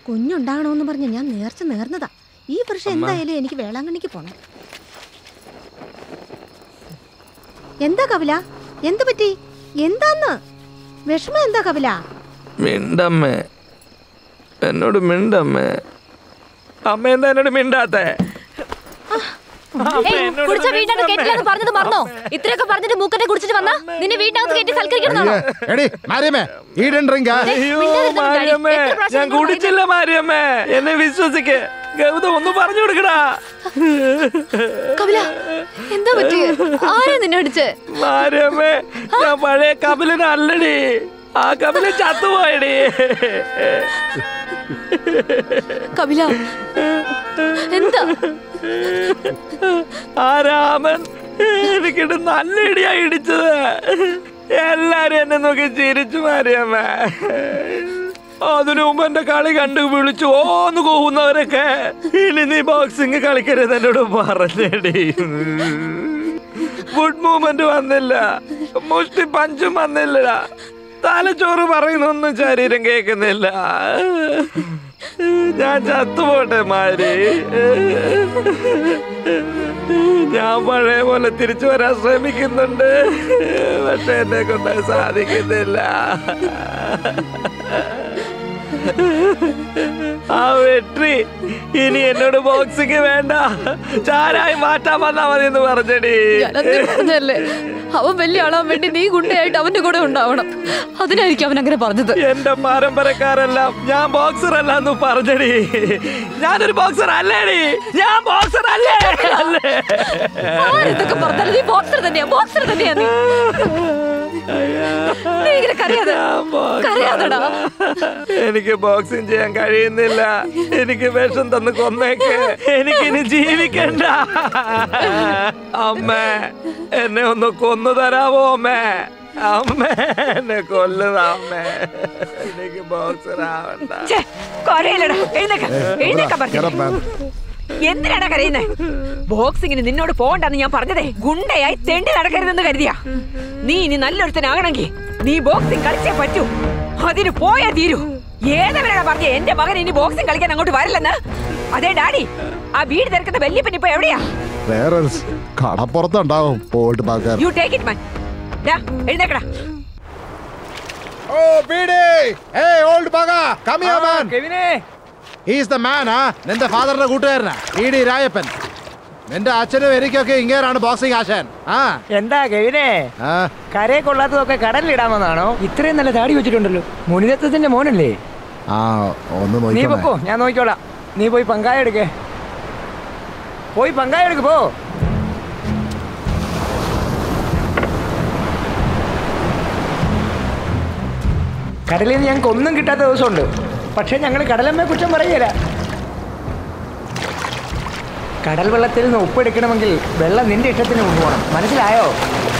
കുഞ്ഞുണ്ടാകണമെന്ന് പറഞ്ഞ് ഞാൻ നേർച്ച നേർന്നതാ ഈ വർഷം എന്തായാലും എനിക്ക് വേളാങ്കണ്ണിക്ക് പോണം എന്താ കപില എന്തു പറ്റി എന്താന്ന് വിഷമം എന്താ കപില മിണ്ടമ്മേ എന്നോട് മിണ്ടമ്മേ അമ്മ എന്താ എന്നോട് മിണ്ടാത്തേ ഏയ്, കുടിച്ച വീടിനകത്ത് കേട്ടില്ലെന്ന് പറഞ്ഞത് മറന്നോ ഇത്രയൊക്കെ പറഞ്ഞിട്ട് മൂക്കനെ കുടിച്ചിട്ട് വന്നാ നിന്നെ വീടിനകത്ത് കയറ്റി സൽക്കരിക്കണമെന്നാണോ എടി മാരിയമ്മേ ഈ ഡ്രിങ്ക് അയ്യോ മാരിയമ്മേ ഞാൻ കുടിച്ചില്ല മാരിയമ്മേ എന്നെ വിശ്വസിക്ക് ഗൗതം ഒന്ന് പറഞ്ഞു കൊടുക്കടാ കപില എന്താ പറ്റി ആരാ നിന്നെ അടിച്ച് മാരിയമ്മേ ഞാൻ പഴയ കപിലനല്ലടി ആ കപില ചത്തുപോയടി കപില എന്താ ആ രാമൻ എനിക്കിട്ട് നല്ല ഇടിയാ ഇടിച്ചത് എല്ലാരും എന്നെ നോക്കി ചിരിച്ചു മാരിയമ്മ അതിനു മുമ്പ് എന്റെ കളി കണ്ടു വിളിച്ചു ഓന്ന് പോകുന്നവരൊക്കെ ഇനി നീ ബോക്സിങ് കളിക്കരുത് എന്നോട് പറഞ്ഞേടി ഫുഡ് മൂവ്മെന്റ് വന്നില്ല മുഷ്ടി പഞ്ചും വന്നില്ല തലച്ചോറ് പറയുന്നൊന്നും ശരീരം കേൾക്കുന്നില്ല ഞാൻ ചത്തുപോട്ടെ മാരി ഞാൻ പഴയ പോലെ തിരിച്ചു വരാൻ ശ്രമിക്കുന്നുണ്ട് പക്ഷെ എന്നെ കൊണ്ട് സാധിക്കുന്നില്ല ആ വെട്രി ഇനി എന്നോട് ബോക്സിങ് വേണ്ട ചാരായി മാറ്റാൻ വന്നാ മതി എന്ന് പറഞ്ഞടി ഞാനന്നേ പറഞ്ഞല്ലേ അവൻ വലിയ ആളാൻ വേണ്ടി നീ ഗുണ്ടയായിട്ട് അവന്റെ കൂടെ ഉണ്ടാവണം അതിനായിരിക്കും അവൻ അങ്ങനെ പറഞ്ഞത് എന്റെ പരമ്പരക്കാരെല്ലാം ഞാൻ ബോക്സർ അല്ല എന്ന് പറഞ്ഞടി ഞാനൊരു ബോക്സർ അല്ലേടി ഞാൻ ബോക്സർ അല്ലേ അല്ലേ ആരെന്തൊക്കെ പറഞ്ഞാലും നീ ബോക്സർ തന്നെയാ ബോക്സർ തന്നെയാ നീ നീ ഇങ്ങനെ കരയാതെ കരയാതെടാ എനിക്ക് ബോക്സിംഗ് ചെയ്യാൻ കഴിയുന്നില്ല എനിക്ക് വിഷം തന്ന് കൊന്നേക്ക് എനിക്ക് ഇനി ജീവിക്കണ്ട അമ്മ എന്നെ ഒന്ന് കൊന്നു തരാമോ അമ്മേ അമ്മ എന്നെ കൊല്ലുന്ന അമ്മ എനിക്ക് ബോക്സർ ആവണ്ട കൊരയിലടാ എഴുന്നേക്ക എഴുന്നേക്ക പറഞ്ഞു എന്തിനാടാ കരയുന്നേ ബോക്സിങ്ങിന് നിന്നോട് പോണ്ടെന്ന് ഞാൻ പറഞ്ഞതേ ഗുണ്ടയായി തെണ്ടി നടക്കരുതെന്ന് കരുതിയാ നീ ഇനി നല്ലൊരുത്തനാകണമെങ്കിൽ നീ ബോക്സിംഗ് കളിച്ചേ പറ്റൂ അതിന് പോയാ തീരൂ ഏതവരാണ് പറഞ്ഞ എന്റെ മകൻ ഇനി ബോക്സിംഗ് കളിക്കാൻ അങ്ങോട്ട് വരില്ലെന്ന് അതേ ഡാഡി ആ വീട് തിരക്കുന്ന വല്യപ്പൻ ഇപ്പൊ എവിടെയാ വേറെ കടപ്പുറത്തുണ്ടാവും പോയിട്ട് പാക്കാൻ യു ടേക്ക് ഇറ്റ് മാൻ ഡാ എഴുന്നേക്കടാ ഓ ബീഡി ഏയ് ഓൾഡ് പാക കം ഹിയർ മാൻ കെവിനെ ഹീസ് ദ മാൻ ആ നിന്റെ ഫാദറിന്റെ കൂട്ടുകാരനാ ഇടി രായപ്പൻ നിന്റെ അച്ഛനും എനിക്കൊക്കെ ഇങ്ങേരാണ് ബോക്സിംഗ് ആശാൻ ആ എന്താ കെവിനെ ആ കരയെ കൊള്ളാത്തതൊക്കെ കടലിലിടാമെന്നാണോ ഇത്രയും നല്ല താടി വെച്ചിട്ടുണ്ടല്ലോ മുനിരത്വത്തിന്റെ മോനല്ലേ ആ ഒന്ന് നീ നോക്കിക്കോണേ പൊക്കോ ഞാൻ നോക്കിക്കോളാം നീ പോയി പങ്കായ എടുക്കേ പോയി പങ്കായ എടുക്ക് പോ കടലിൽ നിന്ന് ഞങ്ങൾക്ക് ഒന്നും കിട്ടാത്ത ദിവസമുണ്ട് പക്ഷെ ഞങ്ങൾ കടലമ്മയെ കുറ്റം പറയുകയില്ല കടൽ വെള്ളത്തിൽ നിന്ന് ഉപ്പെടുക്കണമെങ്കിൽ വെള്ളം നിന്റെ ഇഷ്ടത്തിന് കൊണ്ടുപോകണം മനസ്സിലായോ